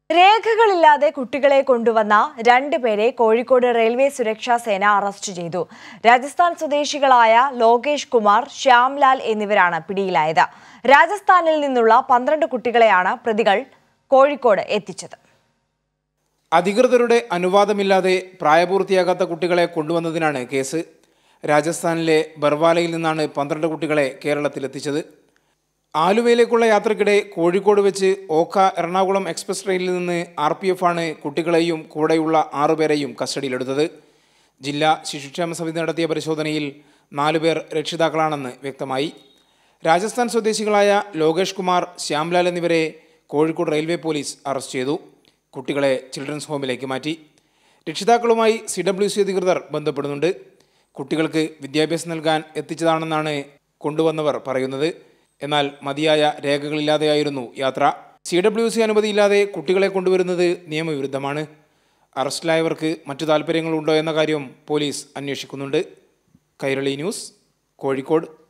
രേഖകളില്ലാതെ കുട്ടികളെ കൊണ്ടുവന്ന രണ്ടുപേരെ കോഴിക്കോട് റെയിൽവേ സുരക്ഷാ സേന അറസ്റ്റ് ചെയ്തു രാജസ്ഥാൻ സ്വദേശികളായ ലോകേഷ് കുമാർ ശ്യാംലാൽ എന്നിവരാണ് പിടിയിലായത് രാജസ്ഥാനിൽ നിന്നുള്ള പന്ത്രണ്ട് കുട്ടികളെയാണ് പ്രതികൾ കോഴിക്കോട് എത്തിച്ചത് അധികൃതരുടെ അനുവാദമില്ലാതെ പ്രായപൂർത്തിയാകാത്ത കുട്ടികളെ കൊണ്ടുവന്നതിനാണ് കേസ് രാജസ്ഥാനിലെ ബർവാലയിൽ നിന്നാണ് പന്ത്രണ്ട് കുട്ടികളെ കേരളത്തിലെത്തിച്ചത് ആലുവയിലേക്കുള്ള യാത്രക്കിടെ കോഴിക്കോട് വെച്ച് ഓഖ എറണാകുളം എക്സ്പ്രസ് ട്രെയിനിൽ നിന്ന് ആർ പി എഫ് ആണ് കുട്ടികളെയും കൂടെയുള്ള ആറുപേരെയും കസ്റ്റഡിയിലെടുത്തത് ജില്ലാ ശിശുക്ഷേമ സമിതി നടത്തിയ പരിശോധനയിൽ നാലുപേർ രക്ഷിതാക്കളാണെന്ന് വ്യക്തമായി രാജസ്ഥാൻ സ്വദേശികളായ ലോകേഷ് കുമാർ ശ്യാംലാൽ എന്നിവരെ കോഴിക്കോട് റെയിൽവേ പോലീസ് അറസ്റ്റ് ചെയ്തു കുട്ടികളെ ചിൽഡ്രൻസ് ഹോമിലേക്ക് മാറ്റി രക്ഷിതാക്കളുമായി സി ഡബ്ല്യു സി അധികൃതർ ബന്ധപ്പെടുന്നുണ്ട് കുട്ടികൾക്ക് വിദ്യാഭ്യാസം നൽകാൻ എത്തിച്ചതാണെന്നാണ് കൊണ്ടുവന്നവർ പറയുന്നത് എന്നാൽ മതിയായ രേഖകളില്ലാതെയായിരുന്നു യാത്ര സി ഡബ്ല്യു സി അനുമതിയില്ലാതെ കുട്ടികളെ കൊണ്ടുവരുന്നത് നിയമവിരുദ്ധമാണ് അറസ്റ്റിലായവർക്ക് മറ്റു താല്പര്യങ്ങളുണ്ടോ എന്ന കാര്യം പോലീസ് അന്വേഷിക്കുന്നുണ്ട് കൈരളി ന്യൂസ് കോഴിക്കോട്